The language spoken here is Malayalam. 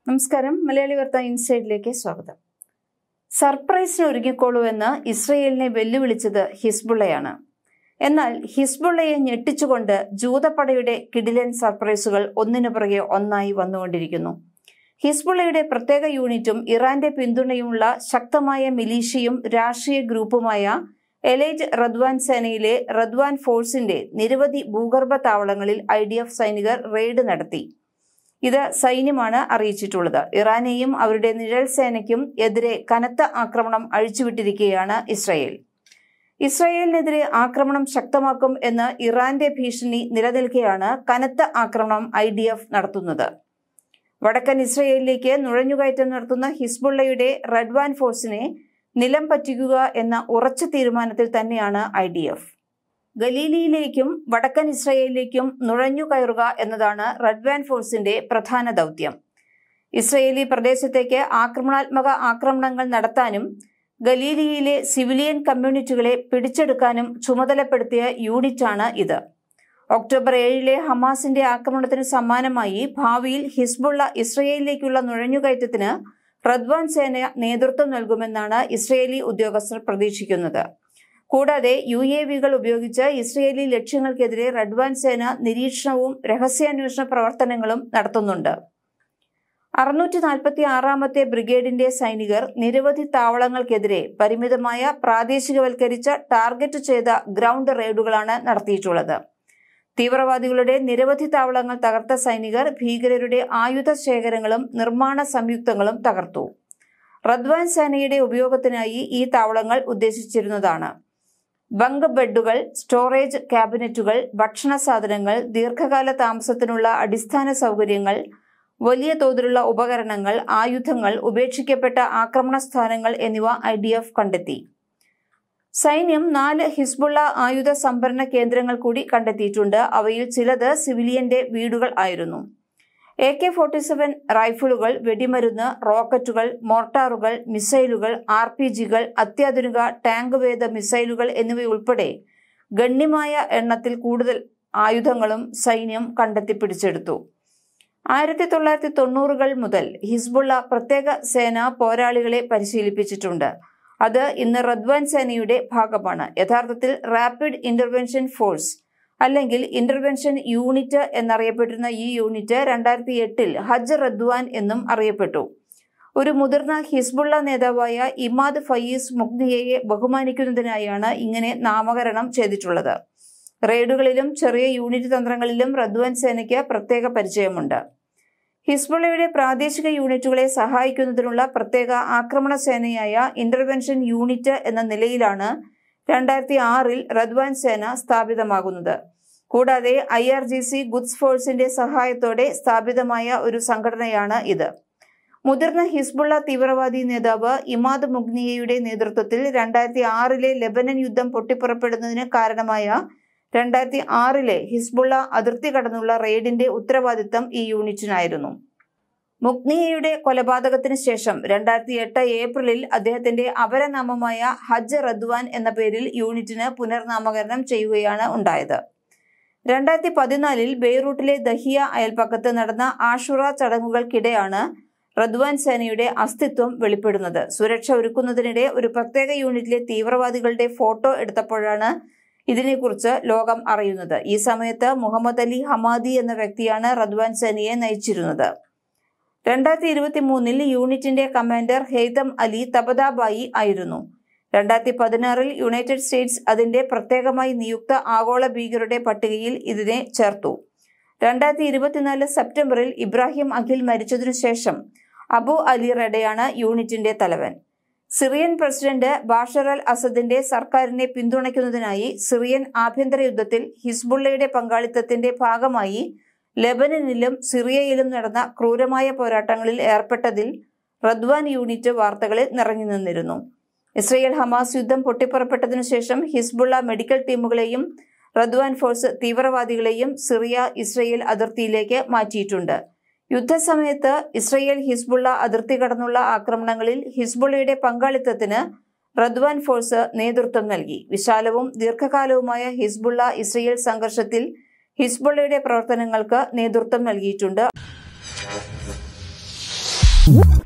നമസ്കാരം മലയാളി വാർത്ത ഇൻസൈഡിലേക്ക് സ്വാഗതം സർപ്രൈസിന് ഒരുങ്ങിക്കോളൂ എന്ന് ഇസ്രയേലിനെ വെല്ലുവിളിച്ചത് ഹിസ്ബുള്ളയാണ് എന്നാൽ ഹിസ്ബുള്ളയെ ഞെട്ടിച്ചുകൊണ്ട് ജൂതപ്പടയുടെ കിടിലൻ സർപ്രൈസുകൾ ഒന്നിനു പുറകെ ഒന്നായി വന്നുകൊണ്ടിരിക്കുന്നു ഹിസ്ബുള്ളയുടെ പ്രത്യേക യൂണിറ്റും ഇറാന്റെ പിന്തുണയുമുള്ള ശക്തമായ മിലീഷ്യയും രാഷ്ട്രീയ ഗ്രൂപ്പുമായ എലൈറ്റ് റദ്വാൻ സേനയിലെ റദ്വാൻ ഫോഴ്സിന്റെ നിരവധി ഭൂഗർഭ താവളങ്ങളിൽ ഐ ഡി എഫ് സൈനികർ റെയ്ഡ് നടത്തി ഇത് സൈന്യമാണ് അറിയിച്ചിട്ടുള്ളത് ഇറാനെയും അവരുടെ നിഴൽ സേനയ്ക്കും എതിരെ കനത്ത ആക്രമണം അഴിച്ചുവിട്ടിരിക്കുകയാണ് ഇസ്രയേൽ ഇസ്രയേലിനെതിരെ ആക്രമണം ശക്തമാക്കും എന്ന് ഇറാന്റെ ഭീഷണി നിലനിൽക്കെയാണ് കനത്ത ആക്രമണം ഐ ഡി എഫ് നടത്തുന്നത് വടക്കൻ ഇസ്രയേലിലേക്ക് നുഴഞ്ഞുകയറ്റം നടത്തുന്ന ഹിസ്ബുള്ളയുടെ റഡ്വാൻ ഫോഴ്സിനെ നിലം പറ്റിക്കുക എന്ന ഉറച്ച തീരുമാനത്തിൽ തന്നെയാണ് ഐ ഡി എഫ് ഗലീലിയിലേക്കും വടക്കൻ ഇസ്രയേലിലേക്കും നുഴഞ്ഞു കയറുക എന്നതാണ് റഡ്വാൻ ഫോഴ്സിന്റെ പ്രധാന ദൗത്യം ഇസ്രയേലി പ്രദേശത്തേക്ക് ആക്രമണാത്മക ആക്രമണങ്ങൾ നടത്താനും ഗലീലിയിലെ സിവിലിയൻ കമ്മ്യൂണിറ്റികളെ പിടിച്ചെടുക്കാനും ചുമതലപ്പെടുത്തിയ യൂണിറ്റാണ് ഇത് ഒക്ടോബർ ഏഴിലെ ഹമാസിന്റെ ആക്രമണത്തിന് സമാനമായി ഭാവിയിൽ ഹിസ്ബുള്ള ഇസ്രയേലിലേക്കുള്ള നുഴഞ്ഞുകയറ്റത്തിന് റദ്വാൻ സേന നേതൃത്വം നൽകുമെന്നാണ് ഇസ്രയേലി ഉദ്യോഗസ്ഥർ പ്രതീക്ഷിക്കുന്നത് കൂടാതെ യു എ വികൾ ഉപയോഗിച്ച് ഇസ്രയേലി ലക്ഷ്യങ്ങൾക്കെതിരെ റഡ്വാൻ സേന നിരീക്ഷണവും രഹസ്യാന്വേഷണ പ്രവർത്തനങ്ങളും നടത്തുന്നുണ്ട് അറുന്നൂറ്റി നാൽപ്പത്തി ആറാമത്തെ ബ്രിഗേഡിന്റെ സൈനികർ നിരവധി താവളങ്ങൾക്കെതിരെ പരിമിതമായ പ്രാദേശികവൽക്കരിച്ച ടാർഗറ്റ് ചെയ്ത ഗ്രൗണ്ട് റെയ്ഡുകളാണ് നടത്തിയിട്ടുള്ളത് തീവ്രവാദികളുടെ നിരവധി താവളങ്ങൾ തകർത്ത സൈനികർ ഭീകരരുടെ ആയുധ ശേഖരങ്ങളും നിർമ്മാണ സംയുക്തങ്ങളും തകർത്തു റദ്വാൻ സേനയുടെ ഉപയോഗത്തിനായി ഈ താവളങ്ങൾ ഉദ്ദേശിച്ചിരുന്നതാണ് ബങ്ക് ബെഡുകൾ സ്റ്റോറേജ് ക്യാബിനറ്റുകൾ ഭക്ഷണ സാധനങ്ങൾ ദീർഘകാല താമസത്തിനുള്ള അടിസ്ഥാന സൗകര്യങ്ങൾ വലിയ തോതിലുള്ള ഉപകരണങ്ങൾ ആയുധങ്ങൾ ഉപേക്ഷിക്കപ്പെട്ട ആക്രമണ സ്ഥാനങ്ങൾ എന്നിവ ഐ ഡി എഫ് കണ്ടെത്തി സൈന്യം നാല് ഹിസ്ബുള്ള ആയുധ സംഭരണ കേന്ദ്രങ്ങൾ കൂടി കണ്ടെത്തിയിട്ടുണ്ട് അവയിൽ ചിലത് സിവിലിയന്റെ വീടുകൾ ആയിരുന്നു എ കെ ഫോർട്ടി സെവൻ റൈഫിളുകൾ വെടിമരുന്ന് റോക്കറ്റുകൾ മോർട്ടാറുകൾ മിസൈലുകൾ ആർ പി ജികൾ അത്യാധുനിക ടാങ്ക് വേദ മിസൈലുകൾ എന്നിവയുൾപ്പെടെ ഗണ്യമായ എണ്ണത്തിൽ കൂടുതൽ ആയുധങ്ങളും സൈന്യം കണ്ടെത്തി പിടിച്ചെടുത്തു ആയിരത്തി തൊള്ളായിരത്തി തൊണ്ണൂറുകൾ മുതൽ ഹിസ്ബുള്ള പ്രത്യേക സേന പോരാളികളെ പരിശീലിപ്പിച്ചിട്ടുണ്ട് അത് ഇന്ന് റദ്വാൻ സേനയുടെ ഭാഗമാണ് യഥാർത്ഥത്തിൽ റാപ്പിഡ് ഇന്റർവെൻഷൻ ഫോഴ്സ് അല്ലെങ്കിൽ ഇന്റർവെൻഷൻ യൂണിറ്റ് എന്നറിയപ്പെട്ടിരുന്ന ഈ യൂണിറ്റ് രണ്ടായിരത്തി എട്ടിൽ ഹജ്ജ് റദ്വാൻ എന്നും അറിയപ്പെട്ടു ഒരു മുതിർന്ന ഹിസ്ബുള്ള നേതാവായ ഇമാദ് ഫയീസ് മുഗ്നിയയെ ബഹുമാനിക്കുന്നതിനായാണ് ഇങ്ങനെ നാമകരണം ചെയ്തിട്ടുള്ളത് റെയ്ഡുകളിലും ചെറിയ യൂണിറ്റ് തന്ത്രങ്ങളിലും റദ്വാൻ സേനയ്ക്ക് പ്രത്യേക പരിചയമുണ്ട് ഹിസ്ബുള്ളയുടെ പ്രാദേശിക യൂണിറ്റുകളെ സഹായിക്കുന്നതിനുള്ള പ്രത്യേക ആക്രമണ സേനയായ ഇന്റർവെൻഷൻ യൂണിറ്റ് എന്ന നിലയിലാണ് രണ്ടായിരത്തി ആറിൽ റദ്വാൻ സേന സ്ഥാപിതമാകുന്നത് കൂടാതെ I R G C Quds ഫോഴ്സിന്റെ സഹായത്തോടെ സ്ഥാപിതമായ ഒരു സംഘടനയാണ് ഇത് മുതിർന്ന ഹിസ്ബുള്ള തീവ്രവാദി നേതാവ് ഇമാദ് മുഗ്നിയയുടെ നേതൃത്വത്തിൽ രണ്ടായിരത്തി ആറിലെ ലെബനൻ യുദ്ധം പൊട്ടിപ്പുറപ്പെടുന്നതിന് കാരണമായ രണ്ടായിരത്തി ആറിലെ ഹിസ്ബുള്ള അതിർത്തി കടന്നുള്ള റെയ്ഡിന്റെ ഉത്തരവാദിത്തം ഈ യൂണിറ്റിനായിരുന്നു മുഗ്നിയയുടെ കൊലപാതകത്തിന് ശേഷം രണ്ടായിരത്തി എട്ട് ഏപ്രിലിൽ അദ്ദേഹത്തിന്റെ അപരനാമമായ ഹജ്ജ് റദ്വാൻ എന്ന പേരിൽ യൂണിറ്റിന് പുനർനാമകരണം ചെയ്യുകയാണ് ഉണ്ടായത് രണ്ടായിരത്തി പതിനാലിൽ ബെയ്റൂട്ടിലെ ദഹിയ അയൽപ്പക്കത്ത് നടന്ന ആഷുറ ചടങ്ങുകൾക്കിടെയാണ് റദ്വാൻ സേനയുടെ അസ്തിത്വം വെളിപ്പെടുന്നത് സുരക്ഷ ഒരുക്കുന്നതിനിടെ ഒരു പ്രത്യേക യൂണിറ്റിലെ തീവ്രവാദികളുടെ ഫോട്ടോ എടുത്തപ്പോഴാണ് ഇതിനെക്കുറിച്ച് ലോകം അറിയുന്നത് ഈ സമയത്ത് മുഹമ്മദ് അലി ഹമാദി എന്ന വ്യക്തിയാണ് റദ്വാൻ സേനയെ നയിച്ചിരുന്നത് രണ്ടായിരത്തി ഇരുപത്തി മൂന്നിൽ യൂണിറ്റിന്റെ കമാൻഡർ ഹെയ്തം അലി തബദാബായി ആയിരുന്നു രണ്ടായിരത്തി പതിനാറിൽ യുണൈറ്റഡ് സ്റ്റേറ്റ്സ് അതിന്റെ പ്രത്യേകമായി നിയുക്ത ആഗോള ഭീകരരുടെ പട്ടികയിൽ ഇതിനെ ചേർത്തു രണ്ടായിരത്തി ഇരുപത്തിനാല് സെപ്റ്റംബറിൽ ഇബ്രാഹിം അഖിൽ മരിച്ചതിനു ശേഷം അബു അലി റെഡയാണ് യൂണിറ്റിന്റെ തലവൻ സിറിയൻ പ്രസിഡന്റ് ബാഷർ അൽ അസദിന്റെ സർക്കാരിനെ പിന്തുണയ്ക്കുന്നതിനായി സിറിയൻ ആഭ്യന്തര യുദ്ധത്തിൽ ഹിസ്ബുള്ളയുടെ പങ്കാളിത്തത്തിന്റെ ഭാഗമായി ലെബനനിലും സിറിയയിലും നടന്ന ക്രൂരമായ പോരാട്ടങ്ങളിൽ ഏർപ്പെട്ടതിൽ റദ്വാൻ യൂണിറ്റ് വാർത്തകളിൽ നിറഞ്ഞു നിന്നിരുന്നു ഇസ്രയേൽ ഹമാസ് യുദ്ധം പൊട്ടിപ്പുറപ്പെട്ടതിനു ശേഷം ഹിസ്ബുള്ള മെഡിക്കൽ ടീമുകളെയും റദ്വാൻ ഫോഴ്സ് തീവ്രവാദികളെയും സിറിയ ഇസ്രയേൽ അതിർത്തിയിലേക്ക് മാറ്റിയിട്ടുണ്ട് യുദ്ധസമയത്ത് ഇസ്രയേൽ ഹിസ്ബുള്ള അതിർത്തി കടന്നുള്ള ആക്രമണങ്ങളിൽ ഹിസ്ബുള്ളയുടെ പങ്കാളിത്തത്തിന് റദ്വാൻ ഫോഴ്സ് നേതൃത്വം നൽകി വിശാലവും ദീർഘകാലവുമായ ഹിസ്ബുള്ള ഇസ്രയേൽ സംഘർഷത്തിൽ ഹിസ്ബുള്ളയുടെ പ്രവർത്തനങ്ങൾക്ക് നേതൃത്വം നൽകിയിട്ടുണ്ട് ന്യൂസ്